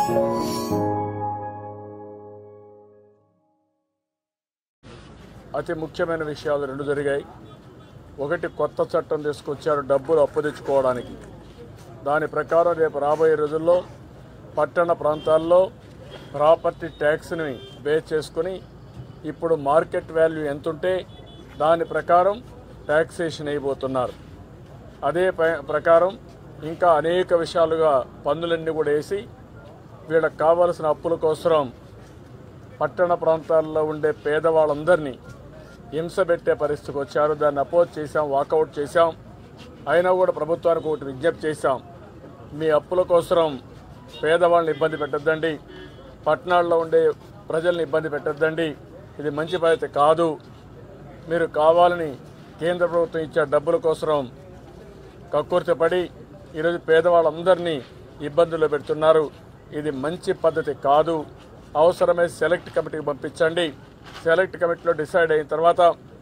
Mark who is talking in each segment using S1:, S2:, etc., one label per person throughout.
S1: అతి ముఖ్యమైన విషయాలు రెండు జరిగాయి ఒకటి కొత్త చట్టం తీసుకొచ్చారు డబ్బులు అప్పు తెచ్చుకోవడానికి దాని ప్రకారం రేపు రాబోయే రోజుల్లో పట్టణ ప్రాంతాల్లో ప్రాపర్టీ ట్యాక్స్ని బేస్ చేసుకుని ఇప్పుడు మార్కెట్ వాల్యూ ఎంతుంటే దాని ప్రకారం ట్యాక్సేషన్ అయిపోతున్నారు అదే ప- ప్రకారం ఇంకా అనేక విషయాలుగా పన్నులన్నీ కూడా వేసి వీళ్ళకి కావాల్సిన అప్పుల కోసం పట్టణ ప్రాంతాల్లో ఉండే పేదవాళ్ళందరినీ హింస పెట్టే పరిస్థితికి వచ్చారు దాన్ని అపోజ్ చేశాం వాకౌట్ చేశాం అయినా కూడా ప్రభుత్వానికి ఒకటి విజ్ఞప్తి చేశాం మీ అప్పుల కోసం పేదవాళ్ళని ఇబ్బంది పెట్టద్దండి పట్టణాల్లో ఉండే ప్రజల్ని ఇబ్బంది పెట్టద్దండి ఇది మంచి పద్ధతి కాదు మీరు కావాలని కేంద్ర ప్రభుత్వం ఇచ్చే డబ్బుల కోసం కక్కుర్తిపడి ఈరోజు పేదవాళ్ళందరినీ ఇబ్బందుల్లో పెడుతున్నారు ఇది మంచి పద్ధతి కాదు అవసరమే సెలెక్ట్ కమిటీకి పంపించండి సెలెక్ట్ కమిటీలో డిసైడ్ అయిన తర్వాత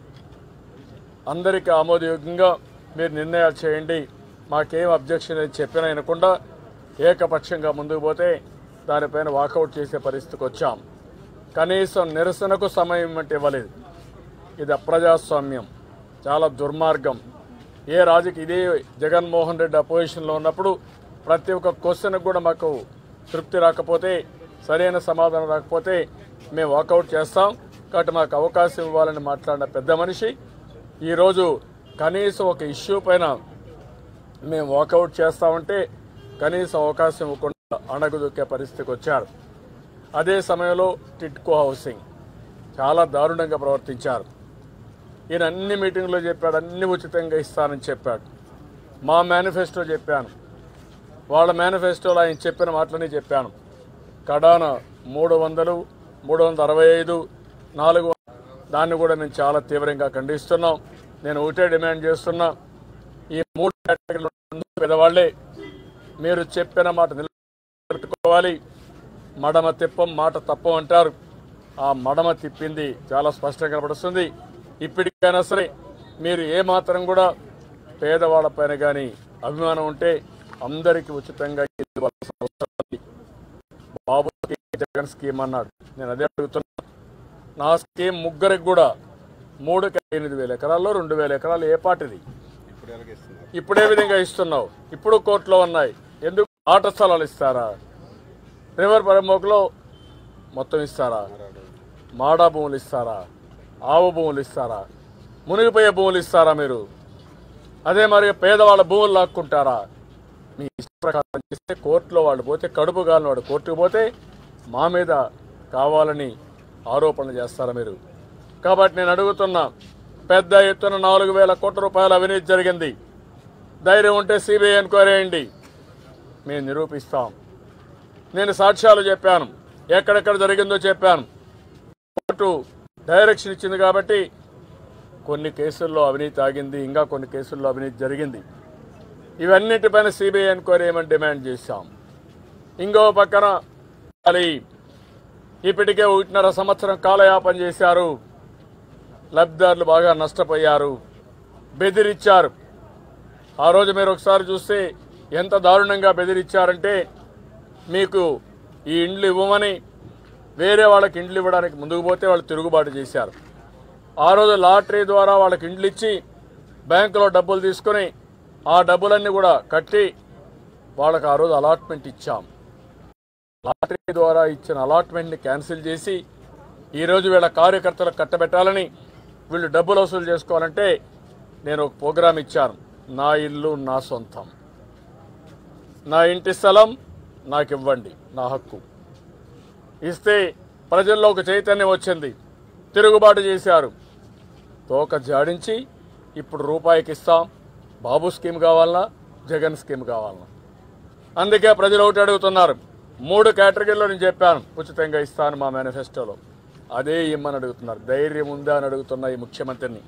S1: అందరికీ ఆమోదయోగ్యంగా మీరు నిర్ణయాలు చేయండి మాకేం అబ్జెక్షన్ అని చెప్పిన వినకుండా ఏకపక్షంగా ముందుకు పోతే దానిపైన వాకౌట్ చేసే పరిస్థితికి వచ్చాం కనీసం నిరసనకు సమయం అంటే ఇవ్వలేదు ఇది అప్రజాస్వామ్యం చాలా దుర్మార్గం ఏ రాజుకి ఇదే జగన్మోహన్ రెడ్డి అపోజిషన్లో ఉన్నప్పుడు ప్రతి ఒక్క క్వశ్చన్కి కూడా మాకు తృప్తి రాకపోతే సరైన సమాధానం రాకపోతే మేము వాకౌట్ చేస్తాం కాబట్టి మాకు అవకాశం ఇవ్వాలని మాట్లాడిన పెద్ద మనిషి ఈరోజు కనీసం ఒక ఇష్యూ పైన మేము వాకౌట్ చేస్తామంటే కనీసం అవకాశం ఇవ్వకుండా అణగదొక్కే పరిస్థితికి వచ్చారు అదే సమయంలో టిట్కో హౌసింగ్ చాలా దారుణంగా ప్రవర్తించారు ఈయన అన్ని మీటింగ్లో చెప్పాడు అన్ని ఉచితంగా ఇస్తానని చెప్పాడు మా మేనిఫెస్టో చెప్పాను వాళ్ళ మేనిఫెస్టోలో ఆయన చెప్పిన మాటలని చెప్పాను కడాన మూడు వందలు మూడు వందల అరవై ఐదు నాలుగు దాన్ని కూడా మేము చాలా తీవ్రంగా ఖండిస్తున్నాం నేను ఒకటే డిమాండ్ చేస్తున్నా ఈ మూడు కేటగిరీలు అందరూ పెద్దవాళ్లే మీరు చెప్పిన మాట నిలబెట్టుకోవాలి మడమ తిప్పం మాట తప్పం అంటారు ఆ మడమ తిప్పింది చాలా స్పష్టంగా కనపడుస్తుంది ఇప్పటికైనా సరే మీరు ఏ మాత్రం కూడా పేదవాళ్ళపైన కానీ అభిమానం ఉంటే అందరికీ ఉచితంగా ఇల్లు ఇవ్వాల్సిన అవసరం ఉంది. బాబుకి జగన్ స్కీమ్ అన్నాడు నేను అదే అడుగుతున్నా నా స్కీమ్ ముగ్గురికి కూడా మూడు ఎనిమిది వేల ఎకరాల్లో రెండు వేల ఎకరాలు ఏ పాటిది
S2: ఇప్పుడు ఎలాగేస్తున్నారు
S1: ఇప్పుడే విధంగా ఇస్తున్నావు ఇప్పుడు కోర్టులో ఉన్నాయి ఎందుకు ఆట స్థలాలు ఇస్తారా రివర్ పరమోకులో మొత్తం ఇస్తారా మాడా భూములు ఇస్తారా ఆవు భూములు ఇస్తారా మునిగిపోయే భూములు ఇస్తారా మీరు అదే మరి పేదవాళ్ళ భూములు లాక్కుంటారా మీ ఇష్ట ప్రకారం చేస్తే కోర్టులో వాళ్ళు పోతే కడుపు గాలిన వాడు కోర్టుకు పోతే మా మీద కావాలని ఆరోపణలు చేస్తారా మీరు కాబట్టి నేను అడుగుతున్నా పెద్ద ఎత్తున నాలుగు వేల కోట్ల రూపాయల అవినీతి జరిగింది ధైర్యం ఉంటే సిబిఐ ఎంక్వైరీ చేయండి మేము నిరూపిస్తాం నేను సాక్ష్యాలు చెప్పాను ఎక్కడెక్కడ జరిగిందో చెప్పాను కోర్టు డైరెక్షన్ ఇచ్చింది కాబట్టి కొన్ని కేసుల్లో అవినీతి ఆగింది ఇంకా కొన్ని కేసుల్లో అవినీతి జరిగింది ఇవన్నిటిపైన సిబిఐ ఎంక్వైరీ చేయమని డిమాండ్ చేశాం ఇంకో పక్కన అది ఇప్పటికే ఒకటిన్నర సంవత్సరం కాలయాపన చేశారు లబ్ధిదారులు బాగా నష్టపోయారు బెదిరించారు ఆ రోజు మీరు ఒకసారి చూస్తే ఎంత దారుణంగా బెదిరించారంటే మీకు ఈ ఇండ్లు ఇవ్వమని వేరే వాళ్ళకి ఇండ్లు ఇవ్వడానికి ముందుకు పోతే వాళ్ళు తిరుగుబాటు చేశారు ఆ రోజు లాటరీ ద్వారా వాళ్ళకి ఇండ్లు ఇచ్చి బ్యాంకులో డబ్బులు తీసుకొని ఆ డబ్బులన్నీ కూడా కట్టి వాళ్ళకి ఆ రోజు అలాట్మెంట్ ఇచ్చాం లాటరీ ద్వారా ఇచ్చిన అలాట్మెంట్ని క్యాన్సిల్ చేసి ఈరోజు వీళ్ళ కార్యకర్తలకు కట్టబెట్టాలని వీళ్ళు డబ్బులు వసూలు చేసుకోవాలంటే నేను ఒక ప్రోగ్రాం ఇచ్చాను నా ఇల్లు నా సొంతం నా ఇంటి స్థలం నాకు ఇవ్వండి నా హక్కు ఇస్తే ప్రజల్లో ఒక చైతన్యం వచ్చింది తిరుగుబాటు చేశారు తోక జాడించి ఇప్పుడు రూపాయికి ఇస్తాం బాబు స్కీమ్ కావాలన్నా జగన్ స్కీమ్ కావాలన్నా అందుకే ప్రజలు ఒకటి అడుగుతున్నారు మూడు కేటగిరీలో నేను చెప్పాను ఉచితంగా ఇస్తాను మా మేనిఫెస్టోలో అదే ఇమ్మని అడుగుతున్నారు ధైర్యం ఉందా అని అడుగుతున్న ఈ ముఖ్యమంత్రిని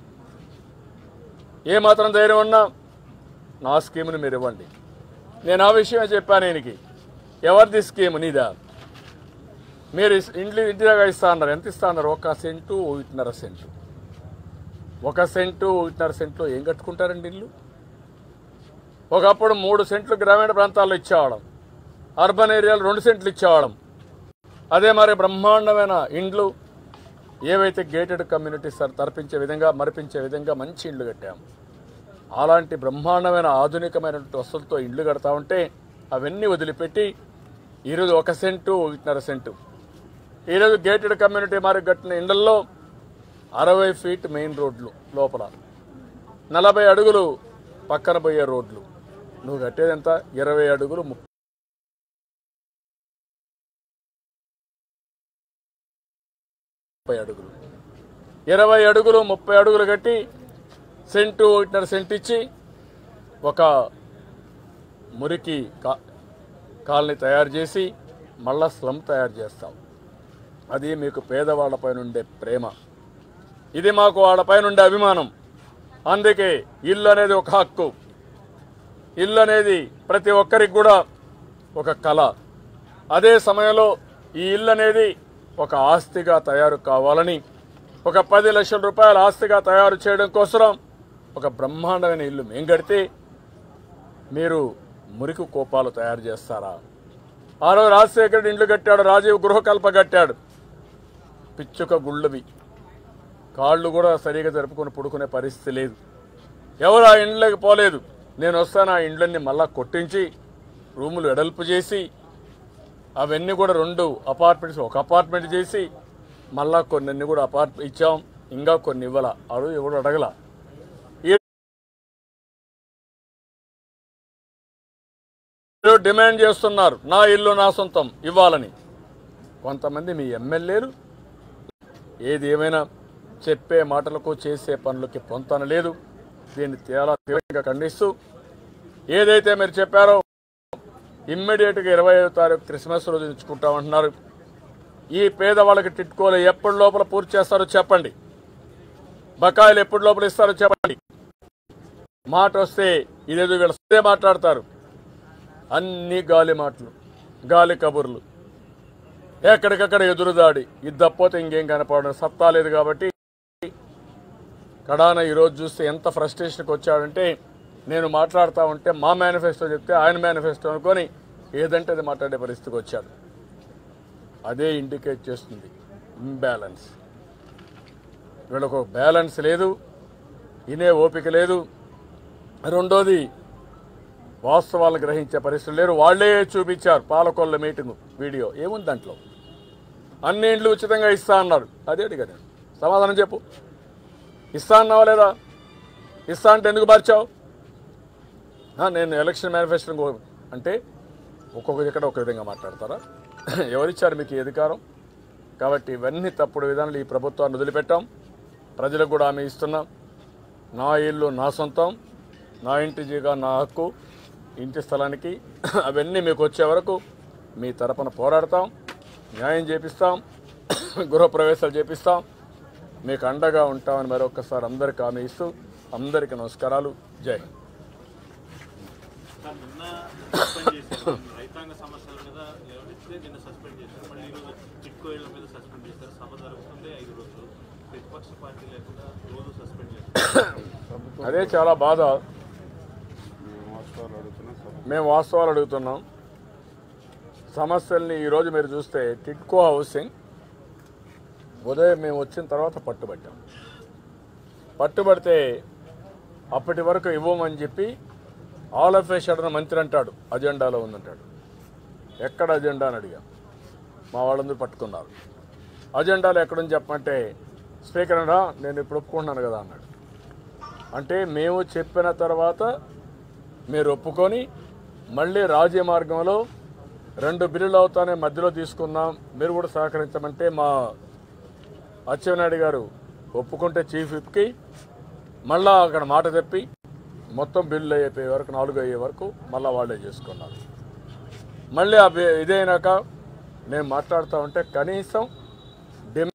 S1: ఏ మాత్రం ధైర్యం ఉన్నా నా స్కీమ్ని మీరు ఇవ్వండి నేను ఆ విషయమే చెప్పాను ఈయనకి ఎవరిది స్కీమ్ నీదా మీరు ఇస్- ఇండ్లు ఇంటిగా ఇస్తా అన్నారు ఎంత ఇస్తా అన్నారు ఒక సెంటు ఒకటిన్నర సెంటు ఒక సెంటు ఒకటిన్నర సెంట్లో ఏం కట్టుకుంటారండి ఇల్లు ఒకప్పుడు మూడు సెంట్లు గ్రామీణ ప్రాంతాల్లో ఇచ్చేవాళ్ళం అర్బన్ ఏరియాలో రెండు సెంట్లు ఇచ్చేవాళ్ళం అదే మరి బ్రహ్మాండమైన ఇండ్లు ఏవైతే గేటెడ్ కమ్యూనిటీస్ తరపించే విధంగా మరిపించే విధంగా మంచి ఇండ్లు కట్టాం అలాంటి బ్రహ్మాండమైన ఆధునికమైనటువంటి వసతులతో ఇండ్లు కడతా ఉంటే అవన్నీ వదిలిపెట్టి ఈరోజు ఒక సెంటు ఒకటిన్నర సెంటు ఈరోజు గేటెడ్ కమ్యూనిటీ మరి కట్టిన ఇండ్లలో అరవై ఫీట్ మెయిన్ రోడ్లు లోపల నలభై అడుగులు పక్కన పోయే రోడ్లు నువ్వు కట్టేది ఎంత ఇరవై అడుగులు ముప్పై అడుగులు ఇరవై అడుగులు ముప్పై అడుగులు కట్టి సెంటు ఒకటిన్నర సెంట్ ఇచ్చి ఒక మురికి కా కాలనీ తయారు చేసి మళ్ళా స్లమ్ తయారు చేస్తాం అది మీకు పేదవాళ్లపై ఉండే ప్రేమ ఇది మాకు వాళ్ళపైన ఉండే అభిమానం అందుకే ఇల్లు అనేది ఒక హక్కు ఇల్లు అనేది ప్రతి ఒక్కరికి కూడా ఒక కళ అదే సమయంలో ఈ ఇల్లు అనేది ఒక ఆస్తిగా తయారు కావాలని ఒక పది లక్షల రూపాయల ఆస్తిగా తయారు చేయడం కోసం ఒక బ్రహ్మాండమైన ఇల్లు మేం కడితే మీరు మురికి కోపాలు తయారు చేస్తారా ఆ రోజు రాజశేఖరుడు ఇండ్లు కట్టాడు రాజీవ్ గృహకల్ప కట్టాడు పిచ్చుక గుళ్ళవి కాళ్ళు కూడా సరిగా జరుపుకొని పడుకునే పరిస్థితి లేదు ఎవరు ఆ ఇండ్లకి పోలేదు నేను వస్తాను ఆ ఇండ్లన్నీ మళ్ళా కొట్టించి రూములు వెడల్పు చేసి అవన్నీ కూడా రెండు అపార్ట్మెంట్స్ ఒక అపార్ట్మెంట్ చేసి మళ్ళా కొన్ని కూడా అపార్ట్ ఇచ్చాం ఇంకా కొన్ని ఇవ్వాల ఆ రోజు ఎవడు అడగల ఈరోజు డిమాండ్ చేస్తున్నారు నా ఇల్లు నా సొంతం ఇవ్వాలని కొంతమంది మీ ఎమ్మెల్యేలు ఏది ఏమైనా చెప్పే మాటలకు చేసే పనులకి పొంతన లేదు దీన్ని చాలా తీవ్రంగా ఖండిస్తూ ఏదైతే మీరు చెప్పారో ఇమ్మీడియట్గా ఇరవై ఐదో తారీఖు క్రిస్మస్ రోజు ఇచ్చుకుంటామంటున్నారు ఈ పేదవాళ్ళకి టిట్కోలు ఎప్పటి లోపల పూర్తి చేస్తారో చెప్పండి బకాయిలు ఎప్పటి లోపల ఇస్తారో చెప్పండి మాట వస్తే ఇదేదో వీళ్ళు సరే మాట్లాడతారు అన్ని గాలి మాటలు గాలి కబుర్లు ఎక్కడికక్కడ ఎదురుదాడి ఇది తప్పోతే ఇంకేం కనపడడం సత్తా లేదు కాబట్టి కడాన ఈరోజు చూస్తే ఎంత ఫ్రస్ట్రేషన్కి వచ్చాడంటే నేను మాట్లాడుతూ ఉంటే మా మేనిఫెస్టో చెప్తే ఆయన మేనిఫెస్టో అనుకొని ఏదంటే అది మాట్లాడే పరిస్థితికి వచ్చాడు అదే ఇండికేట్ చేస్తుంది ఇంబ్యాలెన్స్ వీళ్ళకు ఒక బ్యాలెన్స్ లేదు ఇనే ఓపిక లేదు రెండోది వాస్తవాలు గ్రహించే పరిస్థితులు లేరు వాళ్లే చూపించారు పాలకొల్ల మీటింగ్ వీడియో ఏముంది దాంట్లో అన్ని ఇండ్లు ఉచితంగా ఇస్తా అన్నారు అదే అడిగాను నేను. సమాధానం చెప్పు ఇస్తా అన్నావా లేదా ఇస్తా అంటే ఎందుకు మార్చావు ఆ, నేను ఎలక్షన్ మేనిఫెస్టో అంటే ఒక్కొక్క ఇక్కడ ఒక విధంగా మాట్లాడతారా ఎవరిచ్చారు మీకు ఈ అధికారం కాబట్టి ఇవన్నీ తప్పుడు విధానాలు ఈ ప్రభుత్వాన్ని వదిలిపెట్టాం ప్రజలకు కూడా ఆమె ఇస్తున్నాం నా ఇల్లు నా సొంతం నా ఇంటి జీగా నా హక్కు ఇంటి స్థలానికి అవన్నీ మీకు వచ్చే వరకు మీ తరపున పోరాడతాం న్యాయం చేపిస్తాం గృహప్రవేశాలు చేపిస్తాం మీకు అండగా ఉంటామని మరొకసారి అందరికీ హామీ ఇస్తూ అందరికీ నమస్కారాలు జై హింద్.
S2: సార్ నిన్న సస్పెండ్ చేశారు రైతాంగ సమస్యల మీద లేవనెత్తితే నిన్న సస్పెండ్ చేశారు మళ్ళీ ఈరోజు చిట్కో ఇళ్ల మీద సస్పెండ్ చేశారు సభ జరుగుతుంది ఐదు రోజులు ప్రతిపక్ష పార్టీ లేకుండా రోజు సస్పెండ్ చేశారు
S1: అదే చాలా బాధ
S3: వాస్తవాలు అడుగుతున్నా సరే
S1: మేము వాస్తవాలు అడుగుతున్నాం సమస్యల్ని ఈరోజు మీరు చూస్తే టిట్కో హౌసింగ్ ఉదయం మేము వచ్చిన తర్వాత పట్టుబట్టాం పట్టుబడితే అప్పటి వరకు ఇవ్వమని చెప్పి ఆల్ ఆఫ్ ఏ సడన్ మంత్రి అంటాడు అజెండాలో ఉందంటాడు ఎక్కడ అజెండా అని అడిగాం మా వాళ్ళందరూ పట్టుకున్నారు అజెండాలో ఎక్కడుంది చెప్పమంటే స్పీకర్ అన్నా నేను ఇప్పుడు ఒప్పుకుంటున్నాను కదా అన్నాడు అంటే మేము చెప్పిన తర్వాత మీరు ఒప్పుకొని మళ్ళీ రాజ్య మార్గంలో రెండు బిల్లులు అవుతానే మధ్యలో తీసుకుందాం మీరు కూడా సహకరించమంటే మా అచ్చెన్నాయుడు గారు ఒప్పుకుంటే చీఫ్ విప్కి మళ్ళా అక్కడ మాట తెప్పి మొత్తం బిల్లు అయిపోయే వరకు నాలుగు అయ్యే వరకు మళ్ళీ వాళ్ళే చేసుకున్నారు మళ్ళీ ఆ బి- ఇదైనాక నేను మాట్లాడుతూ ఉంటే కనీసం డిమ్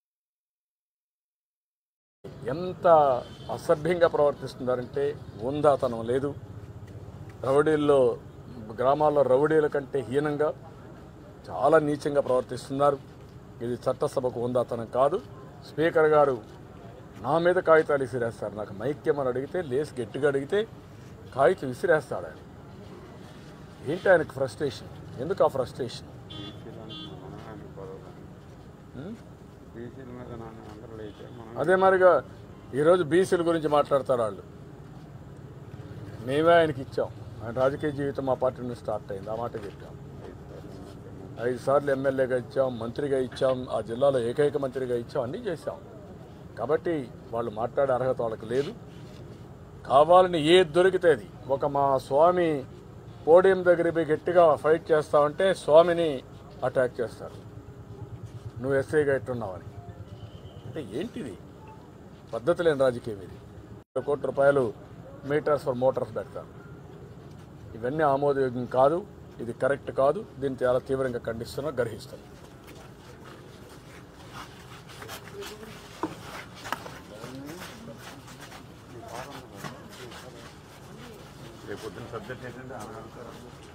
S1: ఎంత అసభ్యంగా ప్రవర్తిస్తున్నారంటే ఉందాతనం లేదు రౌడీల్లో గ్రామాల్లో రౌడీల కంటే హీనంగా చాలా నీచంగా ప్రవర్తిస్తున్నారు ఇది చట్టసభకు ఉందాతనం కాదు స్పీకర్ గారు నా మీద కాగితాలు విసిరేస్తారు నాకు మైక్యమని అడిగితే లేసి గట్టిగా అడిగితే కాగితం విసిరేస్తాడు ఆయన ఏంటి ఆయనకు ఫ్రస్ట్రేషన్ ఎందుకు ఆ ఫ్రస్ట్రేషన్
S3: బీసీలు అనుకున్నాం ఆయన గొడవ బీసీల మీద నాన్న అందరూ అయితే మనం
S1: అదే మరిగా ఈరోజు బీసీల గురించి మాట్లాడతారు వాళ్ళు మేమే ఆయనకి ఇచ్చాం ఆయన రాజకీయ జీవితం మా పార్టీ నుంచి స్టార్ట్ అయింది ఆ మాట చెప్పాం ఐదు సార్లు ఎమ్మెల్యేగా ఇచ్చాం మంత్రిగా ఇచ్చాం ఆ జిల్లాలో ఏకైక మంత్రిగా ఇచ్చాం అన్నీ చేశాం కాబట్టి వాళ్ళు మాట్లాడే అర్హత వాళ్ళకి లేదు కావాలని ఏది దొరికితే అది ఒక మా స్వామి పోడియం దగ్గర పోయి గట్టిగా ఫైట్ చేస్తామంటే స్వామిని అటాక్ చేస్తారు నువ్వు ఎస్ఐగా ఎట్టున్నావని అంటే ఏంటిది పద్ధతి లేని రాజకీయం ఇది ఒక కోటి రూపాయలు మీటర్స్ ఫర్ మోటార్స్ పెడతారు ఇవన్నీ ఆమోదయోగ్యం కాదు ఇది కరెక్ట్ కాదు దీన్ని చాలా తీవ్రంగా ఖండిస్తున్నా గర్హిస్తున్నా
S3: రేపు పొద్దున్న సబ్జెక్ట్ ఏంటంటే అనాలి